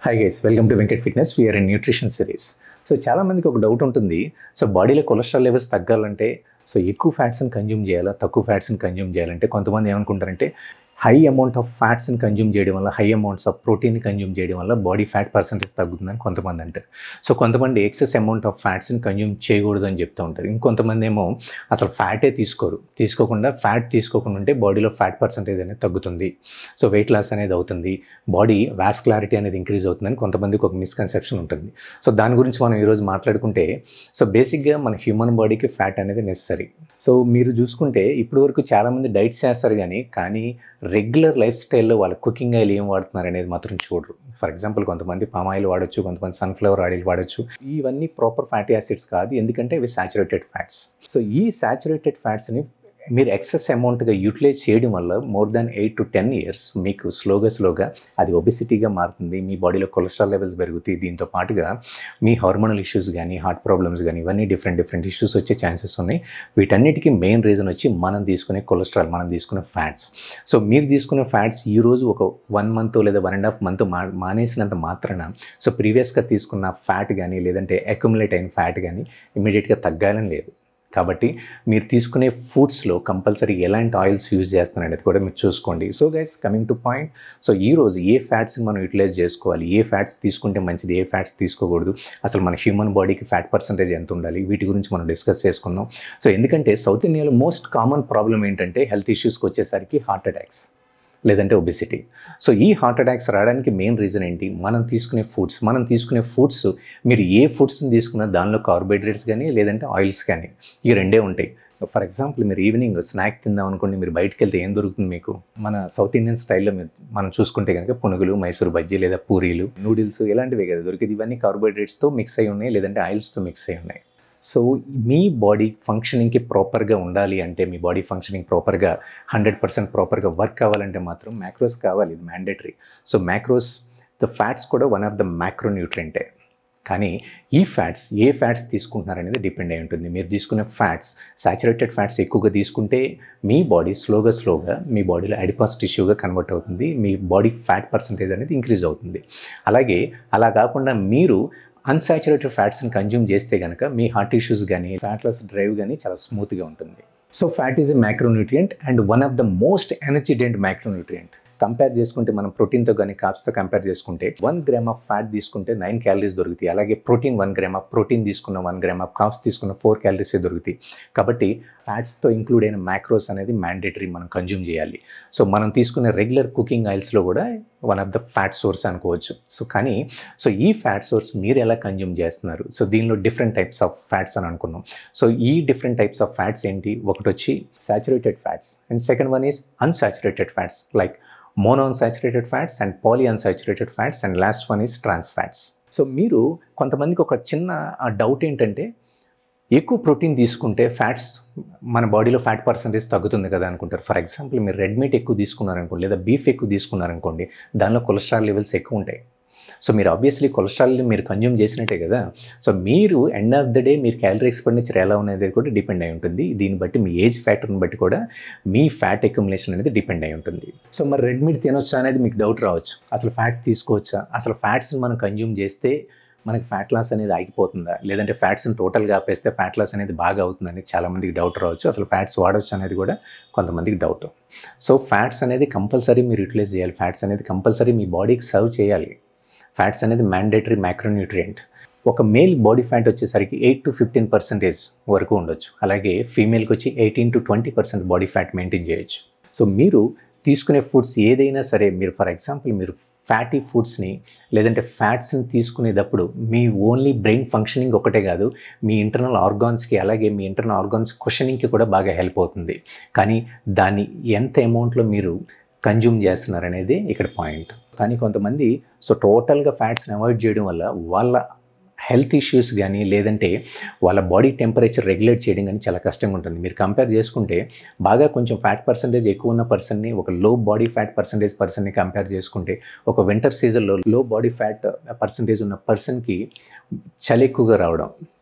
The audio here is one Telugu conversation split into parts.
high guys welcome to Venkat fitness we are in nutrition series so చాలామందికి ఒక డౌట్ ఉంటుంది సో బాడీలో కొలెస్ట్రాల్ లెవెల్స్ తగ్గాలంటే సో ఎక్కువ ఫ్యాట్స్ని కన్జ్యూమ్ చేయాలా తక్కువ ఫ్యాట్స్ని కన్జ్యూమ్ చేయాలంటే కొంతమంది ఏమనుకుంటారంటే హై అమౌంట్ ఆఫ్ ఫ్యాట్స్ని కన్జ్యూమ్ చేయడం వల్ల high amounts of protein consume చేయడం వల్ల బాడీ ఫ్యాట్ పర్సంటేజ్ తగ్గుతుందని కొంతమంది అంటారు సో కొంతమంది ఎక్సెస్ అమౌంట్ ఆఫ్ ఫ్యాట్స్ని కన్జ్యూమ్ చేయకూడదు అని చెప్తూ ఉంటారు ఇంకొంతమంది ఏమో అసలు ఫ్యాటే తీసుకోరు తీసుకోకుండా ఫ్యాట్ తీసుకోకుండా ఉంటే బాడీలో ఫ్యాట్ పర్సంటేజ్ అనేది తగ్గుతుంది సో వెయిట్ లాస్ అనేది అవుతుంది బాడీ వాస్కులారిటీ అనేది ఇంక్రీజ్ అవుతుందని కొంతమందికి ఒక మిస్కన్సెప్షన్ ఉంటుంది సో దాని గురించి మనం ఈరోజు మాట్లాడుకుంటే సో బేసిక్గా మన హ్యూమన్ బాడీకి ఫ్యాట్ అనేది నెసరీ సో మీరు చూసుకుంటే ఇప్పటి వరకు చాలామంది డైట్స్ చేస్తారు కానీ కానీ రెగ్యులర్ లైఫ్ స్టైల్లో వాళ్ళ కుకింగ్ ఆయిల్ ఏం వాడుతున్నారు అనేది మాత్రం చూడరు ఫర్ ఎగ్జాంపుల్ కొంతమంది పామ్ ఆయిల్ వాడచ్చు కొంతమంది సన్ఫ్లవర్ ఆయిల్ వాడచ్చు ఇవన్నీ ప్రాపర్ ఫ్యాటీ యాసిడ్స్ కాదు ఎందుకంటే ఇవి సాచురేటెడ్ ఫ్యాట్స్ సో ఈ సాచురేటెడ్ ఫ్యాట్స్ని మీరు ఎక్సెస్ అమౌంట్గా యూటిలైజ్ చేయడం వల్ల more than eight to ten years మీకు స్లోగా స్లోగా అది ఒబిసిటీగా మారుతుంది మీ బాడీలో కొలెస్ట్రాల్ లెవెల్స్ పెరుగుతాయి దీంతో పాటుగా మీ హార్మోనల్ ఇష్యూస్ కానీ హార్ట్ ప్రాబ్లమ్స్ కానీ ఇవన్నీ డిఫరెంట్ డిఫరెంట్ ఇష్యూస్ వచ్చే ఛాన్సెస్ ఉన్నాయి వీటన్నిటికీ మెయిన్ రీజన్ వచ్చి మనం తీసుకునే కొలెస్ట్రాల్ మనం తీసుకునే ఫ్యాట్స్ సో మీరు తీసుకునే ఫ్యాట్స్ ఈ రోజు ఒక వన్ మంత్ లేదా వన్ అండ్ హాఫ్ మంత్ మా మానేసినంత మాత్రాన సో ప్రీవియస్గా తీసుకున్న ఫ్యాట్ కానీ లేదంటే అక్యుములేట్ అయిన ఫ్యాట్ కానీ ఇమీడియట్గా తగ్గాలని లేదు కాబట్టి మీరు తీసుకునే ఫుడ్స్లో కంపల్సరీ ఎలాంటి ఆయిల్స్ యూజ్ చేస్తున్నారు అనేది కూడా మీరు చూసుకోండి so guys coming to point so ఈ రోజు ఏ ఫ్యాట్స్ని మనం యూటిలైజ్ చేసుకోవాలి ఏ ఫ్యాట్స్ తీసుకుంటే మంచిది ఏ ఫ్యాట్స్ తీసుకోకూడదు అసలు మన హ్యూమన్ బాడీకి ఫ్యాట్ పర్సంటేజ్ ఎంత ఉండాలి వీటి గురించి మనం డిస్కస్ చేసుకుందాం సో ఎందుకంటే సౌత్ ఇండియాలో మోస్ట్ కామన్ ప్రాబ్లం ఏంటంటే హెల్త్ ఇష్యూస్కి వచ్చేసరికి హార్ట్ అటాక్స్ లేదంటే ఒబిసిటీ సో ఈ హార్ట్ అటాక్స్ రావడానికి మెయిన్ రీజన్ ఏంటి మనం తీసుకునే ఫుడ్స్ మనం తీసుకునే ఫుడ్స్ మీరు ఏ ఫుడ్స్ని తీసుకున్నా దానిలో కార్బోహైడ్రేట్స్ కానీ లేదంటే ఆయిల్స్ కానీ ఈ రెండే ఉంటాయి ఫర్ ఎగ్జాంపుల్ మీరు ఈవినింగ్ స్నాక్ తిందాం అనుకోండి మీరు బయటకు వెళ్తే ఏం దొరుకుతుంది మీకు మన సౌత్ ఇండియన్ స్టైల్లో మీరు మనం చూసుకుంటే కనుక పునుగులు మైసూరు బజ్జీ లేదా పూరీలు నూడిల్స్ ఇలాంటివే కదా దొరికేది ఇవన్నీ కార్బోహైడ్రేట్స్తో మిక్స్ అయి ఉన్నాయి లేదంటే ఆయిల్స్తో మిక్స్ అయి ఉన్నాయి సో మీ బాడీ ఫంక్షనింగ్కి ప్రాపర్గా ఉండాలి అంటే మీ బాడీ ఫంక్షనింగ్ ప్రాపర్గా హండ్రెడ్ పర్సెంట్ ప్రాపర్గా వర్క్ కావాలంటే మాత్రం మ్యాక్రోస్ కావాలి ఇది mandatory so macros the fats కూడా వన్ ఆఫ్ ద మ్యాక్రో న్యూట్రియంటే కానీ ఈ ఫ్యాట్స్ ఏ ఫ్యాట్స్ తీసుకుంటున్నారనేది డిపెండ్ అయి ఉంటుంది మీరు తీసుకునే ఫ్యాట్స్ సాచురేటెడ్ ఫ్యాట్స్ ఎక్కువగా తీసుకుంటే మీ బాడీ స్లోగా స్లోగా మీ బాడీలో అడిపాస్ టిష్యూగా కన్వర్ట్ అవుతుంది మీ బాడీ ఫ్యాట్ పర్సంటేజ్ అనేది ఇంక్రీజ్ అవుతుంది అలాగే అలా కాకుండా మీరు అన్సాచురేటెడ్ ఫ్యాట్స్ని కన్జ్యూమ్ చేస్తే కనుక మీ హార్ట్ ఇష్యూస్ కానీ ఫ్యాట్లెస్ డ్రైవ్ కానీ చాలా స్మూత్గా ఉంటుంది so fat is a macronutrient and one of the most energy dense macronutrient compare చేసుకుంటే మనం ప్రోటీన్తో కానీ కాప్స్తో కంపేర్ చేసుకుంటే వన్ గ్రామ్ ఆఫ్ ఫ్యాట్ తీసుకుంటే నైన్ క్యాలరీస్ దొరుకుతాయి అలాగే protein one gram of protein తీసుకున్న వన్ గ్రామ్ ఆఫ్ కాప్స్ తీసుకున్న ఫోర్ క్యాలరీసే దొరుకుతాయి కాబట్టి ఫ్యాట్స్తో ఇంక్లూడ్ అయిన మ్యాక్రోస్ అనేది మ్యాండేటరీ మనం కన్జ్యూమ్ చేయాలి సో మనం తీసుకునే రెగ్యులర్ కుకింగ్ ఆయిల్స్లో కూడా one of the fat source అనుకోవచ్చు సో కానీ సో ఈ ఫ్యాట్ సోర్స్ మీరు ఎలా కన్జ్యూమ్ చేస్తున్నారు సో దీనిలో డిఫరెంట్ టైప్స్ ఆఫ్ ఫ్యాట్స్ అని అనుకున్నాం సో ఈ డిఫరెంట్ టైప్స్ ఆఫ్ ఫ్యాట్స్ ఏంటి ఒకటి వచ్చి saturated fats and second one is unsaturated fats like monounsaturated fats and poly unsaturated fats and last one is trans fats so మీరు కొంతమందికి ఒక చిన్న డౌట్ ఏంటంటే ఎక్కువ ప్రోటీన్ తీసుకుంటే ఫ్యాట్స్ మన బాడీలో ఫ్యాట్ పర్సంటేజ్ తగ్గుతుంది కదా అనుకుంటారు ఫర్ ఎగ్జాంపుల్ మీరు రెడ్ మీట్ ఎక్కువ తీసుకున్నారనుకోండి లేదా బీఫ్ ఎక్కువ తీసుకున్నారనుకోండి దానిలో కొలెస్ట్రాల్ లెవెల్స్ ఎక్కువ ఉంటాయి సో మీరు ఆబ్వియస్లీ కొలెస్ట్రాల్ మీరు కన్జ్యూమ్ చేసినట్టే కదా సో మీరు ఎండ్ ఆఫ్ ద డే మీరు క్యాలరీ ఎక్స్పెండిచర్ ఎలా ఉన్నది కూడా డిపెండ్ అయి ఉంటుంది దీన్ని బట్టి మీ ఏజ్ ఫ్యాక్టర్ని బట్టి కూడా మీ ఫ్యాట్ అక్యుములేషన్ అనేది డిపెండ్ అయి ఉంటుంది సో మరి రెడ్ మీట్ తినొచ్చా అనేది మీకు డౌట్ రావచ్చు అసలు ఫ్యాట్ తీసుకోవచ్చా అసలు ఫ్యాట్స్ని మనం కన్జ్యూమ్ చేస్తే మనకి ఫ్యాట్ లాస్ అనేది ఆగిపోతుందా లేదంటే ఫ్యాట్స్ని టోటల్గా ఆపేస్తే ఫ్యాట్ లాస్ అనేది బాగా అవుతుందని చాలామందికి డౌట్ రావచ్చు అసలు ఫ్యాట్స్ వాడవచ్చు అనేది కూడా కొంతమందికి డౌట్ సో ఫ్యాట్స్ అనేది కంపల్సరీ మీరు యూటిలైజ్ చేయాలి ఫ్యాట్స్ అనేది కంపల్సరీ మీ బాడీకి సర్వ్ చేయాలి ఫ్యాట్స్ అనేది మ్యాండేటరీ మ్యాక్రోన్యూట్రియంట్ ఒక మేల్ బాడీ ఫ్యాట్ వచ్చేసరికి ఎయిట్ టు ఫిఫ్టీన్ పర్సెంటేజ్ వరకు ఉండొచ్చు అలాగే ఫీమేల్కి వచ్చి eighteen to twenty percent body fat maintain చేయొచ్చు సో మీరు తీసుకునే ఫుడ్స్ ఏదైనా సరే మీరు ఫర్ ఎగ్జాంపుల్ మీరు ఫ్యాటీ ఫుడ్స్ని లేదంటే ఫ్యాట్స్ని తీసుకునేటప్పుడు మీ ఓన్లీ బ్రెయిన్ ఫంక్షనింగ్ ఒకటే కాదు మీ ఇంటర్నల్ ఆర్గాన్స్కి అలాగే మీ ఇంటర్నల్ ఆర్గాన్స్ క్వశ్చనింగ్కి కూడా బాగా హెల్ప్ అవుతుంది కానీ దాన్ని ఎంత అమౌంట్లో మీరు కన్జ్యూమ్ చేస్తున్నారనేది ఇక్కడ పాయింట్ కానీ కొంతమంది సో టోటల్గా ఫ్యాట్స్ని అవాయిడ్ చేయడం వల్ల వాళ్ళ హెల్త్ ఇష్యూస్ కానీ లేదంటే వాళ్ళ బాడీ టెంపరేచర్ రెగ్యులేట్ చేయడం కానీ చాలా కష్టంగా ఉంటుంది మీరు కంపేర్ చేసుకుంటే బాగా కొంచెం ఫ్యాట్ పర్సంటేజ్ ఎక్కువ ఉన్న పర్సన్ని ఒక లో బాడీ ఫ్యాట్ పర్సంటేజ్ పర్సన్ని కంపేర్ చేసుకుంటే ఒక వింటర్ సీజన్లో లో బాడీ ఫ్యాట్ పర్సంటేజ్ ఉన్న పర్సన్కి చలి ఎక్కువగా రావడం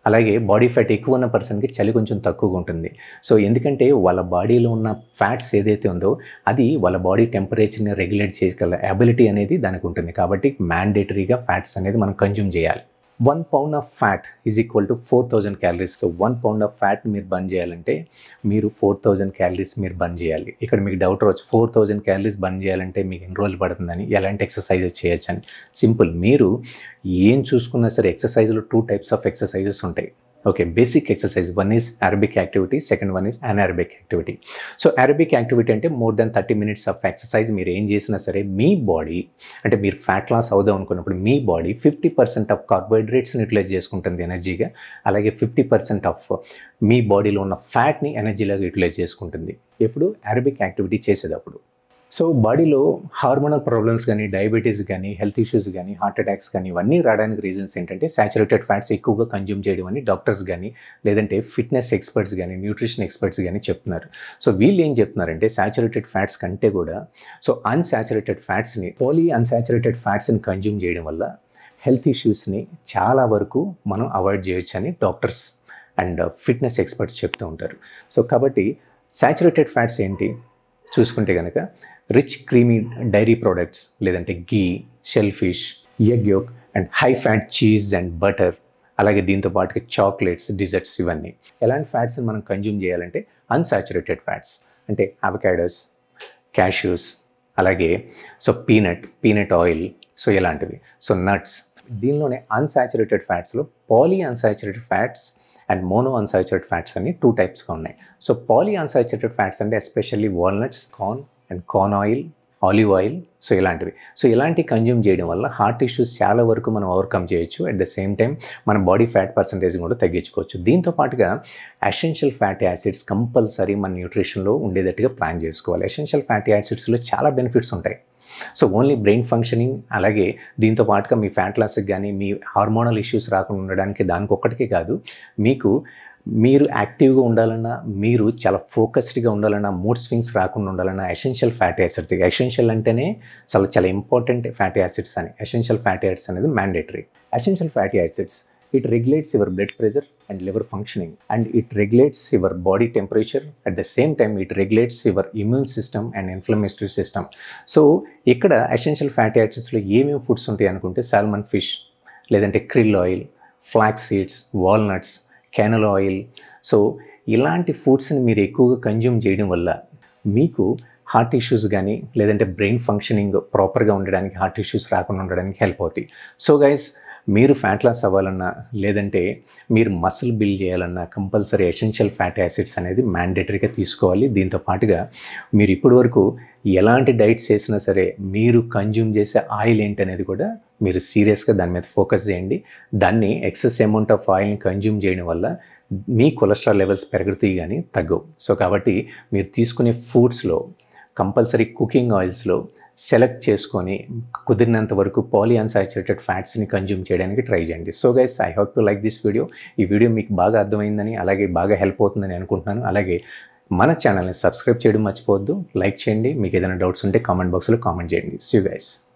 అలాగే బాడీ ఫ్యాట్ ఎక్కువ ఉన్న పర్సన్కి చలి కొంచెం తక్కువగా ఉంటుంది సో ఎందుకంటే వాళ్ళ బాడీలో ఉన్న ఫ్యాట్స్ ఏదైతే ఉందో అది వాళ్ళ బాడీ టెంపరేచర్ని రెగ్యులేట్ చేయగల అబిలిటీ అనేది దానికి ఉంటుంది కాబట్టి మ్యాండేటరీగా ఫ్యాట్స్ అనేది మనం కన్జ్యూమ్ చేయాలి one pound of fat is equal to four thousand calories so one pound of fat మీరు బర్న్ చేయాలంటే మీరు ఫోర్ థౌజండ్ క్యాలరీస్ మీరు బర్న్ చేయాలి ఇక్కడ మీకు డౌట్ రావచ్చు ఫోర్ థౌజండ్ క్యాలరీస్ బర్న్ చేయాలంటే మీకు ఎన్ని రోజులు పడుతుందని ఎలాంటి ఎక్సర్సైజెస్ చేయొచ్చని సింపుల్ మీరు ఏం చూసుకున్నా సరే ఎక్సర్సైజ్లో టూ టైప్స్ ఆఫ్ ఎక్సర్సైజెస్ ఉంటాయి okay basic exercise one is aerobic activity second one is anaerobic activity so aerobic activity అంటే more than thirty minutes of exercise మీరు ఏం చేసినా సరే మీ బాడీ అంటే మీరు ఫ్యాట్ లాస్ అవుదాం అనుకున్నప్పుడు మీ బాడీ ఫిఫ్టీ పర్సెంట్ ఆఫ్ కార్బోహైడ్రేట్స్ని యూటిలైజ్ చేసుకుంటుంది ఎనర్జీగా అలాగే ఫిఫ్టీ పర్సెంట్ ఆఫ్ మీ బాడీలో ఉన్న ఫ్యాట్ని ఎనర్జీలాగా యూటిలైజ్ చేసుకుంటుంది ఎప్పుడు అరబిక్ యాక్టివిటీ చేసేటప్పుడు సో బాడీలో హార్మోనల్ ప్రాబ్లమ్స్ కానీ డయాబెటీస్ కానీ హెల్త్ ఇష్యూస్ కానీ హార్ట్ అటాక్స్ కానీ ఇవన్నీ రావడానికి రీజన్స్ ఏంటంటే సాచురేటెడ్ ఫ్యాట్స్ ఎక్కువగా కన్జ్యూమ్ చేయడం అని డాక్టర్స్ కానీ లేదంటే ఫిట్నెస్ ఎక్స్పర్ట్స్ కానీ న్యూట్రిషన్ ఎక్స్పర్ట్స్ కానీ చెప్తున్నారు సో వీళ్ళు ఏం చెప్తున్నారంటే సాచురేటెడ్ ఫ్యాట్స్ కంటే కూడా సో అన్సాచురేటెడ్ ఫ్యాట్స్ని పోలీ అన్సాచురేటెడ్ ఫ్యాట్స్ని కన్జ్యూమ్ చేయడం వల్ల హెల్త్ ఇష్యూస్ని చాలా వరకు మనం అవాయిడ్ చేయొచ్చు అని డాక్టర్స్ అండ్ ఫిట్నెస్ ఎక్స్పర్ట్స్ చెప్తూ ఉంటారు సో కాబట్టి సాచురేటెడ్ ఫ్యాట్స్ ఏంటి చూసుకుంటే కనుక రిచ్ క్రీమీ డైరీ ప్రోడక్ట్స్ లేదంటే ghee shell fish egg yolk and high fat cheese and butter అలాగే దీంతో పాటుగా చాక్లెట్స్ డిజర్ట్స్ ఇవన్నీ ఎలాంటి ఫ్యాట్స్ని మనం కన్జ్యూమ్ చేయాలంటే అన్సాచురేటెడ్ ఫ్యాట్స్ అంటే అవకాడోస్ క్యాష్యూస్ అలాగే so peanut peanut oil so ఇలాంటివి సో నట్స్ దీనిలోనే అన్సాచురేటెడ్ ఫ్యాట్స్లో poly unsaturated fats and mono unsaturated fats అని టూ టైప్స్గా ఉన్నాయి సో పాలీ అన్సాచురేటెడ్ ఫ్యాట్స్ అంటే especially walnuts corn and corn oil olive oil so ఇలాంటివి సో ఇలాంటి కన్జ్యూమ్ చేయడం వల్ల హార్ట్ ఇష్యూస్ చాలా వరకు మనం ఓవర్కమ్ చేయొచ్చు అట్ ద సేమ్ టైం మన బాడీ ఫ్యాట్ పర్సంటేజ్ కూడా తగ్గించుకోవచ్చు దీంతో పాటుగా అసెన్షియల్ ఫ్యాటీ యాసిడ్స్ కంపల్సరీ మన న్యూట్రిషన్లో ఉండేటట్టుగా ప్లాన్ చేసుకోవాలి ఎసెన్షియల్ ఫ్యాటీ యాసిడ్స్లో చాలా బెనిఫిట్స్ ఉంటాయి సో ఓన్లీ బ్రెయిన్ ఫంక్షనింగ్ అలాగే దీంతో పాటుగా మీ ఫ్యాట్ లాస్కి కానీ మీ హార్మోనల్ ఇష్యూస్ రాకుండా ఉండడానికి దానికి ఒక్కటికే కాదు మీకు మీరు యాక్టివ్గా ఉండాలన్నా మీరు చాలా ఫోకస్డ్గా ఉండాలన్నా మూడ్ స్వింగ్స్ రాకుండా ఉండాలన్నా ఎసెన్షియల్ ఫ్యాటీ యాసిడ్స్ ఎసెన్షియల్ అంటేనే చాలా చాలా ఇంపార్టెంట్ ఫ్యాటీ యాసిడ్స్ అని ఎసెన్షియల్ ఫ్యాటీ యాసిడ్స్ అనేది mandatory essential fatty acids it regulates your blood pressure and liver functioning and it regulates your body temperature at the same time it regulates your immune system and inflammatory system so ఇక్కడ ఎసెన్షియల్ ఫ్యాటీ యాసిడ్స్లో ఏమేమి ఫుడ్స్ ఉంటాయి అనుకుంటే సాల్మన్ ఫిష్ లేదంటే krill oil flax seeds walnuts canola oil so ఇలాంటి ఫుడ్స్ని మీరు ఎక్కువగా కన్జ్యూమ్ చేయడం వల్ల మీకు హార్ట్ ఇష్యూస్ కానీ లేదంటే బ్రెయిన్ ఫంక్షనింగ్ ప్రాపర్గా ఉండడానికి హార్ట్ ఇష్యూస్ రాకుండా ఉండడానికి హెల్ప్ అవుతాయి సో గైస్ మీరు ఫ్యాట్ లాస్ అవ్వాలన్నా లేదంటే మీరు మసిల్ బిల్డ్ చేయాలన్నా కంపల్సరీ ఎసెన్షియల్ ఫ్యాటీ యాసిడ్స్ అనేది మ్యాండేటరీగా తీసుకోవాలి దీంతో పాటుగా మీరు ఇప్పటి వరకు ఎలాంటి డైట్స్ చేసినా సరే మీరు కన్జ్యూమ్ చేసే ఆయిల్ ఏంటి అనేది కూడా మీరు సీరియస్గా దాని మీద ఫోకస్ చేయండి దాన్ని ఎక్సెస్ అమౌంట్ ఆఫ్ ఆయిల్ని కన్జ్యూమ్ చేయడం వల్ల మీ కొలెస్ట్రాల్ లెవెల్స్ పెరుగుతాయి కానీ తగ్గవు సో కాబట్టి మీరు తీసుకునే ఫుడ్స్లో కంపల్సరీ కుకింగ్ ఆయిల్స్లో సెలెక్ట్ చేసుకొని కుదిరినంత వరకు పాలీ అన్సాచురేటెడ్ ఫ్యాట్స్ని కన్జ్యూమ్ చేయడానికి ట్రై చేయండి so guys I hope to like this video ఈ వీడియో మీకు బాగా అర్థమైందని అలాగే బాగా హెల్ప్ అవుతుందని అనుకుంటున్నాను అలాగే మన ఛానల్ని సబ్స్క్రైబ్ చేయడం మర్చిపోవద్దు లైక్ చేయండి మీకు ఏదైనా డౌట్స్ ఉంటే కామెంట్ బాక్స్లో కామెంట్ చేయండి సీ గైస్